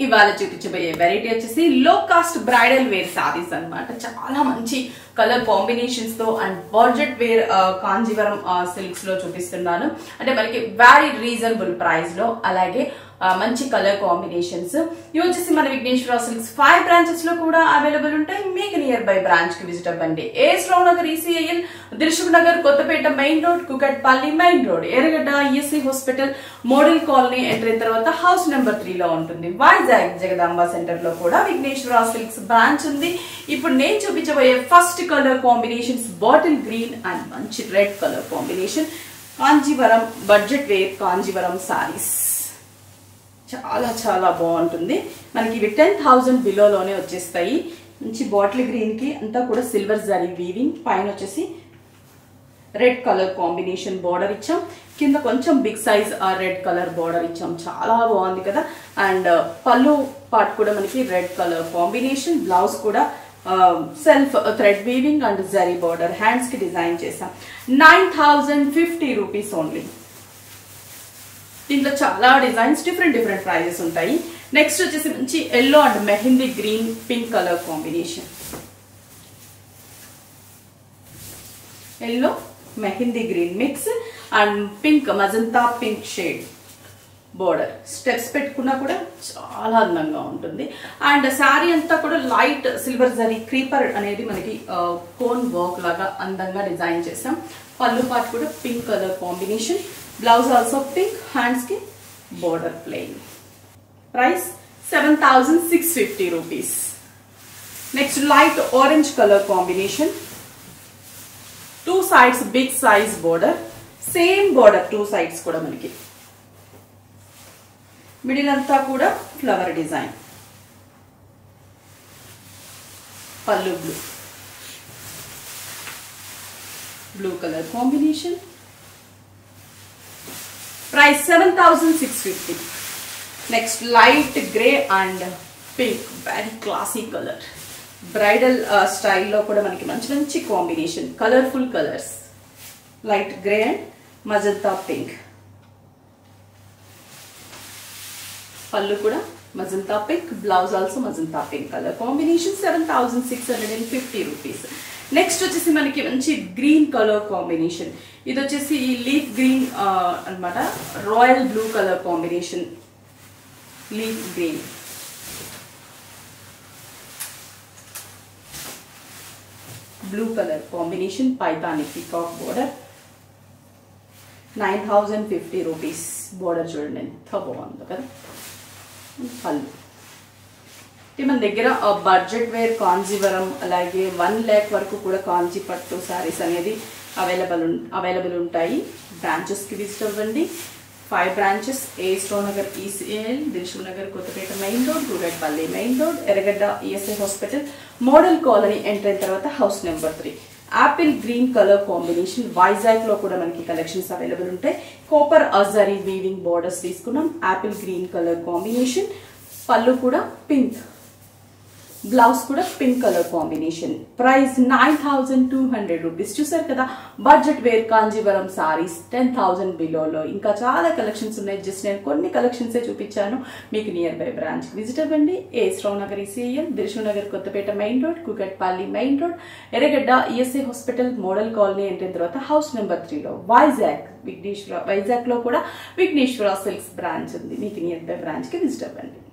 ఇవాళ చూపించబోయే వెరైటీ వచ్చేసి లో కాస్ట్ బ్రైడల్ వేర్ సారీస్ అన్నమాట చాలా మంచి కలర్ కాంబినేషన్స్ తో and budget wear Kanjeevaram silks లో చూపిస్తున్నాను అంటే మనకి వెరీ రీజనబుల్ ప్రైస్ లో అలాగే ఆ, మంచి కలర్ కాంబినేషన్స్ ఇవి వచ్చేసి మన విఘ్నేశ్వర సిల్క్స్ ఫైవ్ బ్రాంచెస్ లో కూడా అవైలబుల్ ఉంటాయి మీకు నియర్ బై బ్రాంచ్ కి విజిట్ అవ్వండి AS Rao Nagar ECIL Dilsukh Nagar Kothapet main road Kukatpally main road Erragadda ESI hospital model colony enter అయిన తర్వాత హౌస్ నెంబర్ త్రీ లో ఉంటుంది వైజాగ్ జగదాంబ సెంటర్ లో కూడా విఘ్నేశ్వర సిల్క్స్ బ్రాంచ్ ఉంది ఇప్పుడు నేను చూపించబోయే first colour combinations bottle green and మంచి red colour combination Kanjeevaram budget wear Kanjeevaram saris చాలా చాలా బాగుంటుంది మనకి ఇవి టెన్ థౌజండ్ బిలోలోనే వచ్చేస్తాయి మంచి బాటిల్ గ్రీన్ కి అంతా కూడా సిల్వర్ జరీ వీవింగ్ పైన వచ్చేసి రెడ్ కలర్ కాంబినేషన్ బార్డర్ ఇచ్చాం కింద కొంచెం big size red colour border ఇచ్చాం చాలా బాగుంది కదా అండ్ పళ్ళు పార్ట్ కూడా మనకి రెడ్ కలర్ కాంబినేషన్ బ్లౌజ్ కూడా self thread weaving and zari border hands కి డిజైన్ చేసాం nine thousand fifty rupees only దీంట్లో చాలా డిజైన్స్ డిఫరెంట్ డిఫరెంట్ ప్రైజెస్ ఉంటాయి నెక్స్ట్ వచ్చేసి మంచి yellow and mehndi green pink colour combination yellow mehndi green mix and pink magenta pink shade border steps పెట్టుకున్నా కూడా చాలా అందంగా ఉంటుంది అండ్ శారీ అంతా కూడా లైట్ సిల్వర్ జరీ క్రీపర్ అనేది మనకి కోన్ వర్క్ లాగా అందంగా డిజైన్ చేసాం పళ్ళు పార్ట్ కూడా pink colour combination blouse also pink hands కి border plain price seven thousand six fifty rupees next light orange colour combination two sides big size border same border two sides కూడా మనకి middle అంతా కూడా flower design పళ్ళు blue blue colour combination price seven thousand six fifty next light grey and pink very classy colour bridal స్టైల్లో కూడా మనకి మంచి మంచి combination colourful colours light grey and magenta pink pallu కూడా magenta pink blouse also magenta pink colour combination seven thousand six hundred and fifty rupees next వచ్చేసి మనకి మంచి green colour combination ఇది వచ్చేసి ఈ లీఫ్ గ్రీన్ అన్నమాట royal blue colour combination leaf green blue colour combination Paithani peacock border nine thousand fifty rupees border చూడండి ఎంత బాగుందో కదా పళ్ళు అంటే మన దగ్గర బడ్జెట్ వేర్ కాంజీవరం అలాగే వన్ ల్యాక్ వరకు కూడా కాంజీ పట్టు శారీస్ అనేది అవైలబుల్ అవైలబుల్ ఉంటాయి బ్రాంచెస్కి విజిట్ అవ్వండి ఫైవ్ బ్రాంచెస్ ఏ స్టోన్ Nagar ECIL Dilsukh Nagar Kothapet main road Kukatpally main road Erragadda ESI hospital model colony enter అయిన తర్వాత house number three apple green colour combination Vizag లో కూడా మనకి కలెక్షన్స్ అవైలబుల్ ఉంటాయి కాపర్ అజరీ వీవింగ్ బార్డర్స్ తీసుకున్నాం apple green colour combination pallu కూడా పింక్ బ్లౌజ్ కూడా pink colour combination price nine thousand two hundred rupees చూసారు కదా budget wear Kanjeevaram saris ten thousand బిలోలో ఇంకా చాలా కలెక్షన్స్ ఉన్నాయి జస్ట్ నేను కొన్ని కలెక్షన్సే చూపించాను మీకు నియర్ బై బ్రాంచ్ విజిట్ అవ్వండి ఏ శ్రవ్ Nagar ECIL Dilsukh Nagar Kothapet main road Kukatpally main road Erragadda ESI hospital model colony ఎంట్రిన తర్వాత హౌస్ నెంబర్ త్రీలో వైజాగ్ విఘ్నేశ్వర వైజాగ్ లో కూడా విఘ్నేశ్వర సిల్క్స్ బ్రాంచ్ ఉంది మీకు నియర్ బై బ్రాంచ్ కి విజిట్ అవ్వండి